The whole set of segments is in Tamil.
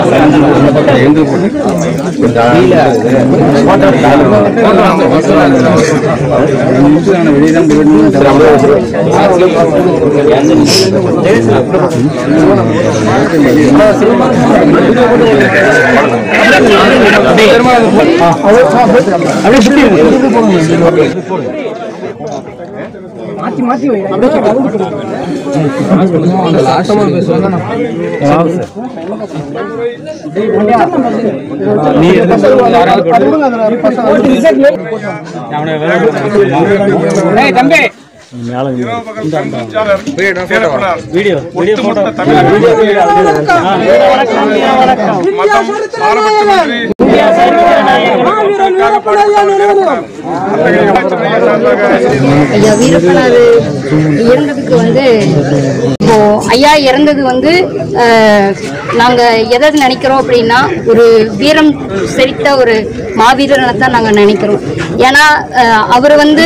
ஐயா வீரப்பனார் இறந்ததுக்கு வந்து இப்போ ஐயா இறந்தது வந்து அஹ், நாங்க எதை நினைக்கிறோம் அப்படின்னா ஒரு வீரம் செழித்த ஒரு மாவீரனை தான் நாங்க நினைக்கிறோம் ஏன்னா அவர் வந்து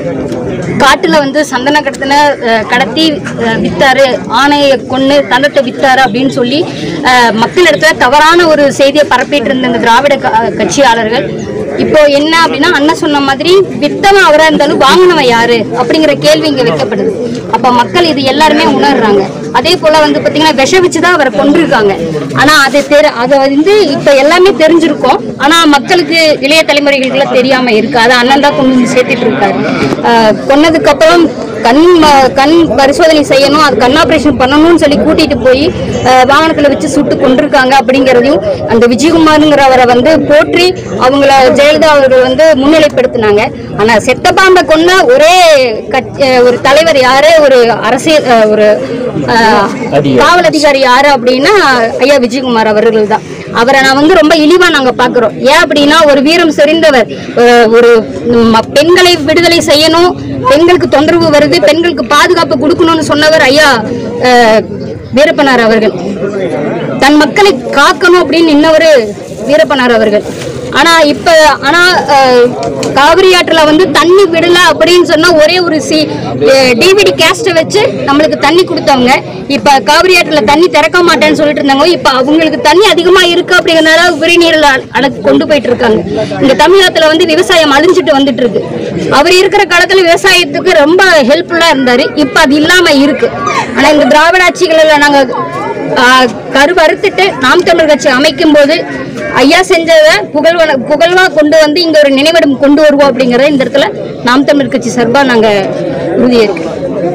காட்டுல வந்து சந்தன கடத்தின அஹ், கடத்தி அஹ், வித்தாரு ஆணையை கொண்டு தந்தத்தை வித்தாரு அப்படின்னு சொல்லி அஹ், மக்களிடத்துல தவறான ஒரு செய்தியை பரப்பிட்டு இருந்த இந்த திராவிட க- கட்சியாளர்கள் இப்போ என்ன அப்படின்னா அண்ணன் சொன்ன மாதிரி வித்தவன் அவரா இருந்தாலும் வாங்கினவன் யாரு அப்படிங்கிற கேள்வி இங்க வைக்கப்படுது அப்ப மக்கள் இது எல்லாருமே உணர்றாங்க அதே போல வந்து பாத்தீங்கன்னா விஷ வச்சுதான் அவரை கொண்டிருக்காங்க ஆனா அது தெரி அதை வந்து இப்ப எல்லாமே தெரிஞ்சிருக்கும் ஆனா மக்களுக்கு இளைய தலைமுறைகளுக்கு தெரியாம இருக்கு அதை அண்ணன் தான் கொண்டு வந்து சேர்த்துட்டு இருக்காரு ஆஹ் கொன்னதுக்கு அப்புறம் கண் ம- கண் பரிசோதனை செய்யணும் அது கண் ஆபரேஷன் பண்ணணும்னு சொல்லி கூட்டிட்டு போய் ஆஹ் வாகனத்துல வச்சு சுட்டு கொண்டிருக்காங்க அப்படிங்கறதையும் அந்த விஜயகுமாருங்கிறவரை வந்து போற்றி அவங்கள ஜெயலலிதா அவர்கள் வந்து முன்னிலைப்படுத்தினாங்க ஆனா செத்த பாம்பை கொன்ன ஒரே கட்சி அஹ் ஒரு தலைவர் யாரு ஒரு அரசியல் அஹ் ஒரு அஹ், காவல் அதிகாரி யாரு அப்படின்னா ஐயா விஜயகுமார் அவர்கள் தான் அவரை நான் வந்து ரொம்ப இழிவா நாங்க பாக்குறோம் ஏன் அப்படின்னா ஒரு வீரம் செறிந்தவர் அஹ் ஒரு ம- பெண்களை விடுதலை செய்யணும் பெண்களுக்கு தொந்தரவு வருது பெண்களுக்கு பாதுகாப்பு கொடுக்கணும்னு சொன்னவர் ஐயா அஹ், வீரப்பனார் அவர்கள் தன் மக்களை காக்கணும் அப்படின்னு இன்னொரு வீரப்பனார் அவர்கள் ஆனா இப்ப ஆனா அஹ், காவிரி ஆற்றுல வந்து தண்ணி விடல அப்படின்னு சொன்னா ஒரே ஒரு சி டிவிடி கேஸ்ட வச்சு நம்மளுக்கு தண்ணி கொடுத்தவங்க இப்ப காவிரி ஆற்றுல தண்ணி திறக்க மாட்டேன்னு சொல்லிட்டு இருந்தாங்க இப்ப அவங்களுக்கு தண்ணி அதிகமா இருக்கு அப்படிங்கறதுனால உபரிநீரில் அடக்கு கொண்டு போயிட்டு இருக்காங்க இங்க தமிழகத்துல வந்து விவசாயம் அழிஞ்சிட்டு வந்துட்டு இருக்கு அவர் இருக்கிற காலத்துல விவசாயத்துக்கு ரொம்ப ஹெல்ப்ஃபுல்லா இருந்தாரு இப்ப அது இல்லாம இருக்கு ஆனா இந்த திராவிட ஆட்சிகள்ல நாங்க ஆஹ், கரு அறுத்துட்டு நாம் தமிழர் கட்சி அமைக்கும் போது ஐயா செஞ்சதை புகழ்வன புகழ்வா கொண்டு வந்து இங்க ஒரு நினைவிடம் கொண்டு வருவோம் அப்படிங்கறத இந்த இடத்துல நாம் தமிழர் கட்சி சார்பா நாங்க உறுதியேற்கிறோம்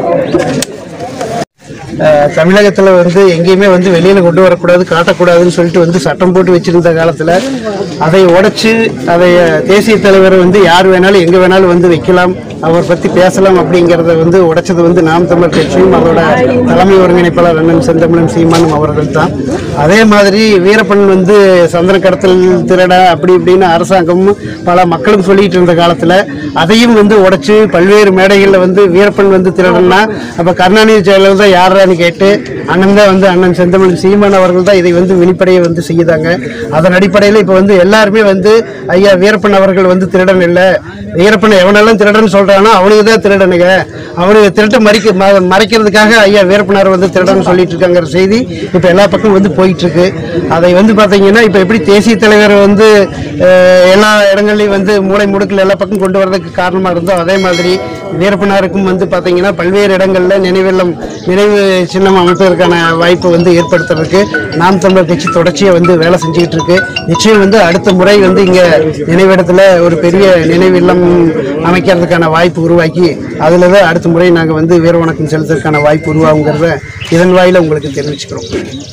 அஹ் தமிழகத்துல வந்து எங்கேயுமே வந்து வெளியில கொண்டு வரக்கூடாது காட்டக்கூடாதுன்னு சொல்லிட்டு வந்து சட்டம் போட்டு வச்சிருந்த காலத்துல அதை உடைச்சு அதை அஹ், தேசிய தலைவர் வந்து யார் வேணாலும் எங்க வேணாலும் வந்து வைக்கலாம் அவர் பத்தி பேசலாம் அப்படிங்கறத வந்து உடைச்சது வந்து நாம் தமிழர் கட்சியும் அதோட தலைமை ஒருங்கிணைப்பாளர் அண்ணன் செந்தமிழன் சீமானும் அவர்கள் தான் அதே மாதிரி வீரப்பன் வந்து சந்திர கடத்தல் திருட அப்படி இப்படின்னு அரசாங்கமும் பல மக்களும் சொல்லிட்டு இருந்த காலத்துல அதையும் வந்து உடைச்சு பல்வேறு மேடைகள்ல வந்து வீரப்பன் வந்து திருடன்னா அப்ப கருணாநிதி ஜெயலலிதா யாரான்னு கேட்டு அண்ணன் தான் வந்து அண்ணன் செந்தமிழன் சீமான் அவர்கள் தான் இதை வந்து வெளிப்படையை வந்து செய்யுதாங்க அதன் அடிப்படையில் இப்போ வந்து எல்லாருமே வந்து ஐயா வீரப்பன் அவர்கள் வந்து திருடன் இல்லை வீரப்பன் எவனெல்லாம் திருடன் சொல்றானோ அவனுக்கு தான் திருடனுங்க அவனுக்கு திருட்ட மறிக்க ம- மறைக்கிறதுக்காக ஐயா வீரப்பனார் வந்து திருடன் சொல்லிட்டு இருக்காங்கிற செய்தி இப்போ எல்லா பக்கம் வந்து போயிட்டு இருக்கு அதை வந்து பார்த்தீங்கன்னா இப்போ எப்படி தேசிய தலைவர் வந்து அஹ், எல்லா இடங்கள்லையும் வந்து மூளை முடுக்கில் எல்லா பக்கம் கொண்டு வரதுக்கு காரணமாக இருந்தோ அதே மாதிரி வீரப்பனாருக்கும் வந்து பார்த்தீங்கன்னா பல்வேறு இடங்களில் நினைவில்லம் நினைவு சின்னம் அமைப்பதற்கான வாய்ப்பு வந்து ஏற்படுத்துறதுக்கு நாம் தமிழர் கட்சி தொடர்ச்சியாக வந்து வேலை செஞ்சுக்கிட்டு இருக்கு நிச்சயம் வந்து அடுத்த முறை வந்து இங்கே நினைவிடத்தில் ஒரு பெரிய நினைவில்லம் அமைக்கிறதுக்கான வாய்ப்பு உருவாக்கி அதில் தான் அடுத்த முறை நாங்கள் வந்து வீர வணக்கம் செலுத்துறதுக்கான வாய்ப்பு உருவாகுங்கிறத இதன் வாயில உங்களுக்கு தெரிவிச்சுக்கிறோம்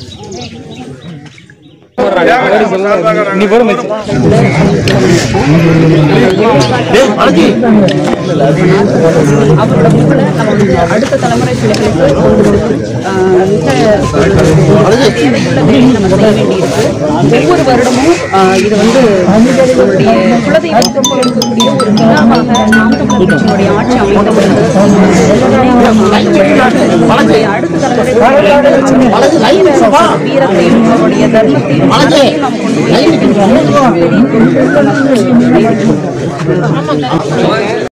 அடுத்த தலைமுறை பிள்ளைகளுக்கு ஆஹ், மிக நம்ம செய்ய வேண்டியிருக்கு ஒவ்வொரு வருடமும் ஆஹ், இது வந்து நம்மளுடைய குலதெய்வத்துக்கு இருக்கக்கூடிய ஒரு விழாவாக நாம் தமிழர் கட்சியினுடைய ஆட்சி அமைந்தபொழுது நம்மளுடைய அடுத்த தலைமுறை வீரத்தையும் அவருடைய தர்மத்தையும் அதையும் நாம் கொண்டு போய்